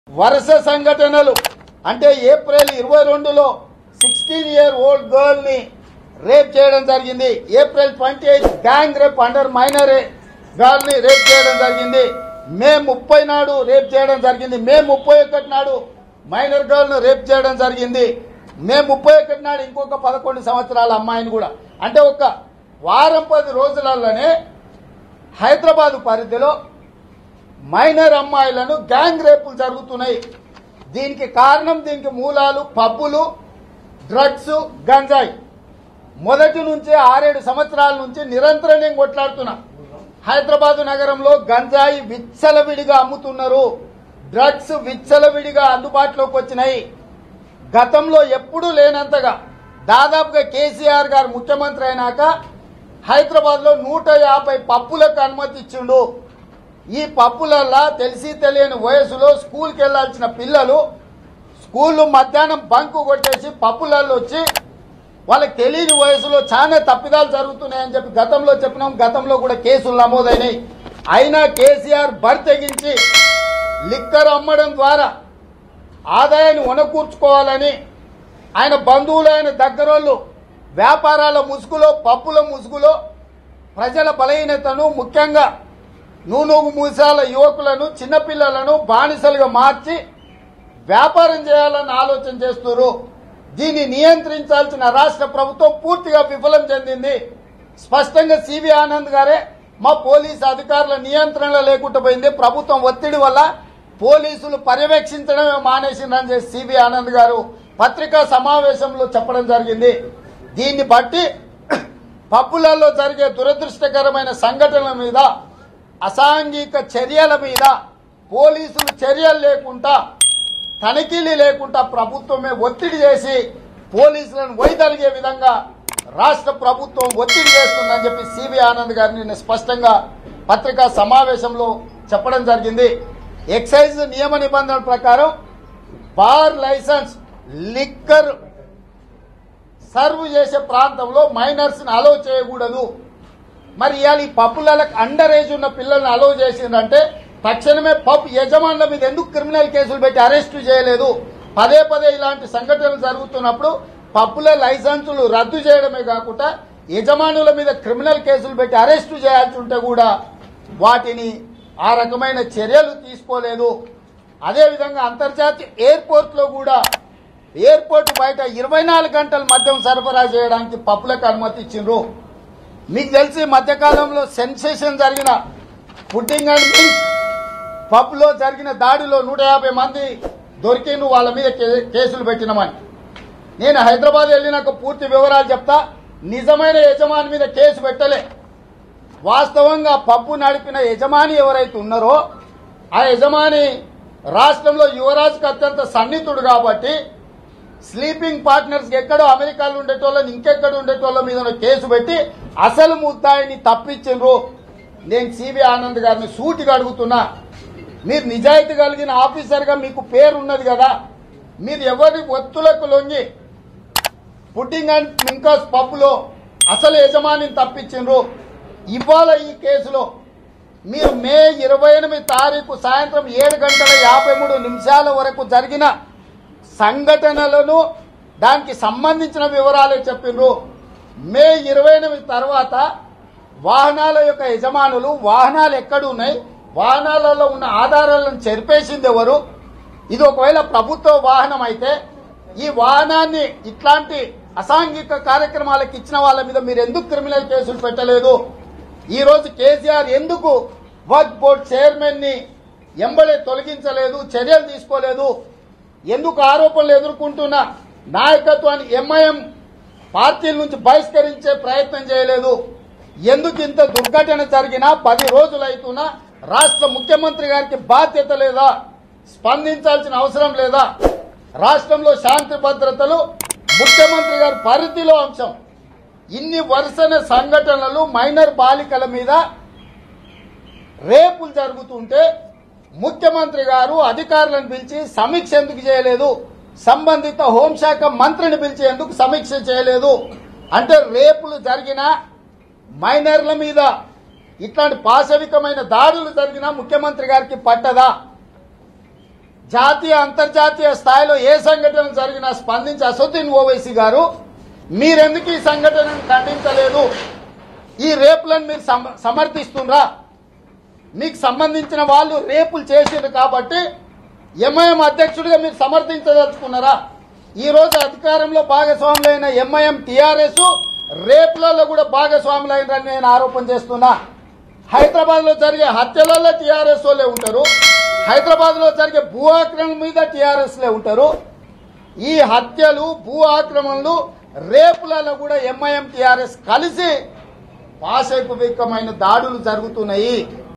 వరుస సంఘటనలు అంటే ఏప్రిల్ ఇరవై రెండులో సిక్స్టీన్ ఇయర్ ఓల్డ్ గర్ల్ ని రేప్ చేయడం జరిగింది April twenty eighth gang rape under minor girl ని రేప్ చేయడం జరిగింది మే ముప్పై నాడు రేప్ చేయడం జరిగింది మే ముప్పై ఒకటి నాడు మైనర్ గర్ల్ ను రేప్ చేయడం జరిగింది మే ముప్పై ఒకటి నాడు ఇంకొక పదకొండు సంవత్సరాల అమ్మాయిని కూడా అంటే ఒక వారం పది రోజులలోనే హైదరాబాద్ పరిధిలో మైనర్ అమ్మాయిలను గ్యాంగ్ రేపులు జరుగుతున్నాయి దీనికి కారణం దీనికి మూలాలు పబ్బులు డ్రగ్స్ గంజాయి మొదటి నుంచి ఆరేడు సంవత్సరాల నుంచి నిరంతరం నేను కొట్లాడుతున్నా హైదరాబాద్ నగరంలో గంజాయి విచ్చలవిడిగా అమ్ముతున్నారు డ్రగ్స్ విచ్చలవిడిగా అందుబాటులోకి వచ్చినాయి గతంలో ఎప్పుడూ లేనంతగా దాదాపుగా కేసీఆర్ గారు ముఖ్యమంత్రి అయినాక హైదరాబాద్ లో నూట యాభై పప్పులకు అనుమతి ఇచ్చిండు ఈ పప్పులల్లా తెలిసి తెలియని వయసులో స్కూల్కి వెళ్లాల్సిన పిల్లలు స్కూళ్ళు మధ్యాహ్నం బంకు కొట్టేసి పప్పులలో వచ్చి వాళ్ళకి తెలియని వయసులో చాలా తప్పిదాలు జరుగుతున్నాయని చెప్పి గతంలో చెప్పినాం గతంలో కూడా కేసులు నమోదైనాయి అయినా కేసీఆర్ బరితెగించి లిక్కర్ అమ్మడం ద్వారా ఆదాయాన్ని వనకూర్చుకోవాలని ఆయన బంధువులు ఆయన దగ్గరోళ్ళు వ్యాపారాల ముసుగులో పప్పుల ముసుగులో ప్రజల బలహీనతను ముఖ్యంగా నూనూగు మూసాల యువకులను చిన్నపిల్లలను బానిసలుగా మార్చి వ్యాపారం చేయాలని ఆలోచన చేస్తున్నారు దీన్ని నియంత్రించాల్సిన రాష్ట్ర ప్రభుత్వం పూర్తిగా విఫలం చెందింది స్పష్టంగా సివి ఆనంద్ గారే మా పోలీసు అధికారుల నియంత్రణ లేకుండా పోయింది ప్రభుత్వం ఒత్తిడి వల్ల పోలీసులు పర్యవేక్షించడమే మానేసిందని చెప్పి సివి ఆనంద్ గారు పత్రికా సమావేశంలో చెప్పడం జరిగింది దీన్ని బట్టి పప్పులలో జరిగే దురదృష్టకరమైన సంఘటనల మీద అసాంఘిక చర్యల మీద పోలీసులు చర్యలు లేకుండా తనిఖీలు లేకుండా ప్రభుత్వమే ఒత్తిడి చేసి పోలీసులను వైదొలిగే విధంగా రాష్ట్ర ప్రభుత్వం ఒత్తిడి చేస్తుందని చెప్పి సివి ఆనంద్ గారు నిన్న స్పష్టంగా పత్రికా సమావేశంలో చెప్పడం జరిగింది ఎక్సైజ్ నియమ నిబంధనల ప్రకారం బార్ లైసెన్స్ లిక్కర్ సర్వ్ చేసే ప్రాంతంలో మైనర్స్ ని అలో చేయకూడదు మరి ఇవాళ ఈ పప్పులకు అండర్ ఏజ్ ఉన్న పిల్లల్ని అలో చేసిందంటే తక్షణమే పబ్ యజమానుల మీద ఎందుకు క్రిమినల్ కేసులు పెట్టి అరెస్టు చేయలేదు పదే పదే ఇలాంటి సంఘటనలు జరుగుతున్నప్పుడు పప్పుల లైసెన్సులు రద్దు చేయడమే కాకుండా యజమానుల మీద క్రిమినల్ కేసులు పెట్టి అరెస్టు చేయాల్సి ఉంటే కూడా వాటిని ఆ రకమైన చర్యలు తీసుకోలేదు అదేవిధంగా అంతర్జాతీయ ఎయిర్పోర్ట్ లో కూడా ఎయిర్పోర్ట్ బయట ఇరవై నాలుగు గంటల మద్యం సరఫరా చేయడానికి పప్పులకు అనుమతి ఇచ్చిండ్రు మీకు తెలిసి ఈ మధ్యకాలంలో సెన్సేషన్ జరిగిన పుట్టింగ్ అండ్ మిల్క్ పబ్లో జరిగిన దాడిలో నూట యాభై మంది దొరికిండ్రు వాళ్ళ మీద కే- కేసులు పెట్టినామని నేను హైదరాబాద్ వెళ్ళినాక పూర్తి వివరాలు చెప్తా నిజమైన యజమాని మీద కేసు పెట్టలే వాస్తవంగా పబ్బు నడిపిన యజమాని ఎవరైతే ఉన్నారో ఆ యజమాని రాష్ట్రంలో యువరాజుకు అత్యంత సన్నిహితుడు కాబట్టి స్లీపింగ్ పార్ట్నర్స్ ఎక్కడో అమెరికాలో ఉండేటోళ్ళని ఇంకెక్కడ ఉండేటోళ్ళ మీద ఉన్న కేసు పెట్టి అసలు ముద్దాయిని తప్పించిండ్రు నేను సివి ఆనంద్ గారిని సూటిగా అడుగుతున్నా మీరు నిజాయితీ కలిగిన ఆఫీసర్గా మీకు పేరు ఉన్నది కదా మీరు ఎవరి ఒత్తులకు లొంగి పుట్టింగ్ అండ్ మింకాస్ పప్పులో అసలు యజమానిని తప్పించిండ్రు ఇవాళ ఈ కేసులో మీరు మే ఇరవై ఎనిమిది తారీఖు సాయంత్రం ఏడు గంటల యాభై మూడు నిమిషాల వరకు జరిగిన సంఘటనలను దానికి సంబంధించిన వివరాలే చెప్పిండ్రు మే ఇరవై ఎనిమిది తర్వాత వాహనాల యొక్క యజమానులు వాహనాలు ఎక్కడ ఉన్నాయి వాహనాలలో ఉన్న ఆధారాలను చెరిపేసింది ఎవరు ఇది ఒకవేళ ప్రభుత్వ వాహనం అయితే ఈ వాహనాన్ని ఇట్లాంటి అసాంఘిక కార్యక్రమాలకు ఇచ్చిన వాళ్ళ మీద మీరు ఎందుకు క్రిమినల్ కేసులు పెట్టలేదు ఈ రోజు కేసీఆర్ ఎందుకు వర్క్ బోర్డ్ చైర్మన్ ని ఎంబడే తొలగించలేదు చర్యలు తీసుకోలేదు ఎందుకు ఆరోపణలు ఎదుర్కొంటున్న నాయకత్వాన్ని ఎంఐఎం పార్టీల నుంచి బహిష్కరించే ప్రయత్నం చేయలేదు ఎందుకు ఇంత దుర్ఘటన జరిగినా పది రోజులైతున్నా రాష్ట్ర ముఖ్యమంత్రి గారికి బాధ్యత లేదా స్పందించాల్సిన అవసరం లేదా రాష్ట్రంలో శాంతి భద్రతలు ముఖ్యమంత్రి గారి పరిధిలో అంశం ఇన్ని వరుసన సంఘటనలు మైనర్ బాలికల మీద రేపులు జరుగుతుంటే ముఖ్యమంత్రి గారు అధికారులను పిలిచి సమీక్ష ఎందుకు చేయలేదు సంబంధిత హోంశాఖ మంత్రిని పిలిచి ఎందుకు సమీక్ష చేయలేదు అంటే రేపులు జరిగిన మైనర్ల మీద ఇట్లాంటి పాశవికమైన దాడులు జరిగినా ముఖ్యమంత్రి గారికి పట్టదా జాతీయ అంతర్జాతీయ స్థాయిలో ఏ సంఘటన జరిగినా స్పందించి అసదుద్దీన్ ఓవైసీ గారు మీరెందుకు ఈ సంఘటనను ఖండించలేదు ఈ రేపులను మీరు సమ- సమర్థిస్తుండ్రా మీకు సంబంధించిన వాళ్ళు రేపులు చేసారు కాబట్టి ఎంఐఎం అధ్యక్షుడిగా మీరు సమర్థించదలుచుకున్నారా ఈ రోజు అధికారంలో భాగస్వాములైన ఎంఐఎం టిఆర్ఎస్ రేపులలో కూడా భాగస్వాములైనని నేను ఆరోపణ చేస్తున్నా హైదరాబాద్ లో జరిగే హత్యలలో టిఆర్ఎస్ వాళ్ళే ఉంటారు హైదరాబాద్ లో జరిగే భూ ఆక్రమణ మీద టిఆర్ఎస్ లే ఉంటారు ఈ హత్యలు భూ ఆక్రమణలు రేపులలో కూడా ఎంఐఎం టిఆర్ఎస్ కలిసి పాశవికమైన దాడులు జరుగుతున్నాయి